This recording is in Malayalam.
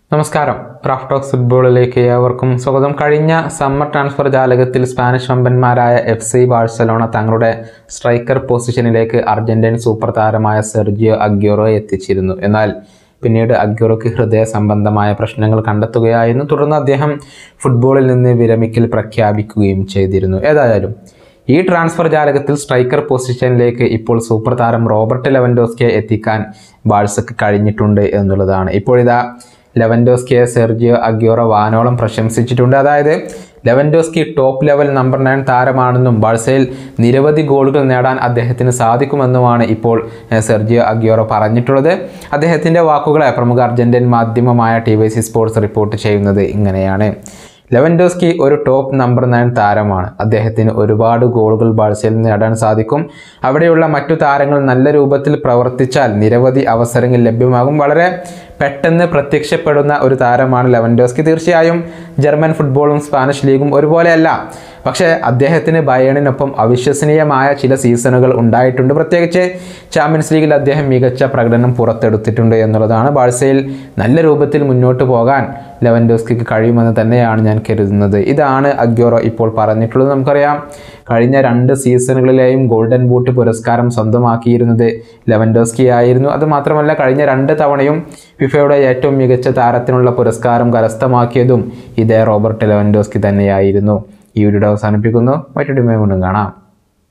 നമസ്കാരം റാഫ് ടോക്സ് ഫുട്ബോളിലേക്ക് ഏവർക്കും സ്വാഗതം കഴിഞ്ഞ സമ്മർ ട്രാൻസ്ഫർ ജാലകത്തിൽ സ്പാനിഷ് വമ്പന്മാരായ എഫ് സി ബാഴ്സലോണ തങ്ങളുടെ സ്ട്രൈക്കർ പൊസിഷനിലേക്ക് അർജന്റീൻ സൂപ്പർ താരമായ സെർജിയോ അഗ്യോറോ എത്തിച്ചിരുന്നു എന്നാൽ പിന്നീട് അഗ്യോറോയ്ക്ക് ഹൃദയ സംബന്ധമായ പ്രശ്നങ്ങൾ കണ്ടെത്തുകയായിരുന്നു തുടർന്ന് അദ്ദേഹം ഫുട്ബോളിൽ നിന്ന് വിരമിക്കൽ പ്രഖ്യാപിക്കുകയും ചെയ്തിരുന്നു ഏതായാലും ഈ ട്രാൻസ്ഫർ ജാലകത്തിൽ സ്ട്രൈക്കർ പൊസിഷനിലേക്ക് ഇപ്പോൾ സൂപ്പർ താരം റോബർട്ട് ലെവൻഡോസ്കിയെ എത്തിക്കാൻ ബാഴ്സക്ക് കഴിഞ്ഞിട്ടുണ്ട് എന്നുള്ളതാണ് ഇപ്പോഴിതാ ലെവൻഡോസ്കിയെ സെർജിയോ അഗ്യോറ വാനോളം പ്രശംസിച്ചിട്ടുണ്ട് അതായത് Lewandowski top level number nine താരമാണെന്നും ബാഴ്സയിൽ നിരവധി ഗോളുകൾ നേടാൻ അദ്ദേഹത്തിന് സാധിക്കുമെന്നുമാണ് ഇപ്പോൾ ഏഹ്, സെർജിയോ അഗ്യോറ പറഞ്ഞിട്ടുള്ളത് അദ്ദേഹത്തിൻ്റെ വാക്കുകളെ പ്രമുഖ അർജന്റീൻ മാധ്യമമായ T Y C Sports report ചെയ്യുന്നത് ഇങ്ങനെയാണ് ലെവൻഡോസ്കി ഒരു ടോപ്പ് നമ്പർ നയൻ താരമാണ് അദ്ദേഹത്തിന് ഒരുപാട് ഗോളുകൾ ബാഴ്സയിൽ നേടാൻ സാധിക്കും അവിടെയുള്ള മറ്റു താരങ്ങൾ നല്ല രൂപത്തിൽ പ്രവർത്തിച്ചാൽ നിരവധി അവസരങ്ങൾ ലഭ്യമാകും വളരെ പെട്ടെന്ന് പ്രത്യക്ഷപ്പെടുന്ന ഒരു താരമാണ് ലെവൻഡോസ്കി തീർച്ചയായും ജർമ്മൻ ഫുട്ബോളും സ്പാനിഷ് ലീഗും ഒരുപോലെയല്ല പക്ഷേ അദ്ദേഹത്തിന് ബയേണിനൊപ്പം അവിശ്വസനീയമായ ചില സീസണുകൾ ഉണ്ടായിട്ടുണ്ട് പ്രത്യേകിച്ച് ചാമ്പ്യൻസ് ലീഗിൽ അദ്ദേഹം മികച്ച പ്രകടനം പുറത്തെടുത്തിട്ടുണ്ട് എന്നുള്ളതാണ് ബാഴ്സയിൽ നല്ല രൂപത്തിൽ മുന്നോട്ട് പോകാൻ ലെവൻഡോസ്കിക്ക് കഴിയുമെന്ന് തന്നെയാണ് ഞാൻ കരുതുന്നത് ഇതാണ് അഗ്യോറോ ഇപ്പോൾ പറഞ്ഞിട്ടുള്ളത് നമുക്കറിയാം കഴിഞ്ഞ രണ്ട് സീസണുകളിലെയും ഗോൾഡൻ ബൂട്ട് പുരസ്കാരം സ്വന്തമാക്കിയിരുന്നത് ലെവൻഡോസ്കി ആയിരുന്നു അതുമാത്രമല്ല കഴിഞ്ഞ രണ്ട് തവണയും ഫിഫയുടെ ഏറ്റവും മികച്ച താരത്തിനുള്ള പുരസ്കാരം കരസ്ഥമാക്കിയതും ഇതേ റോബർട്ട് ലെവൻഡോസ്കി തന്നെയായിരുന്നു ഈ വീഡിയോ അവസാനിപ്പിക്കുന്നു മറ്റൊരു വീണ്ടും കാണാം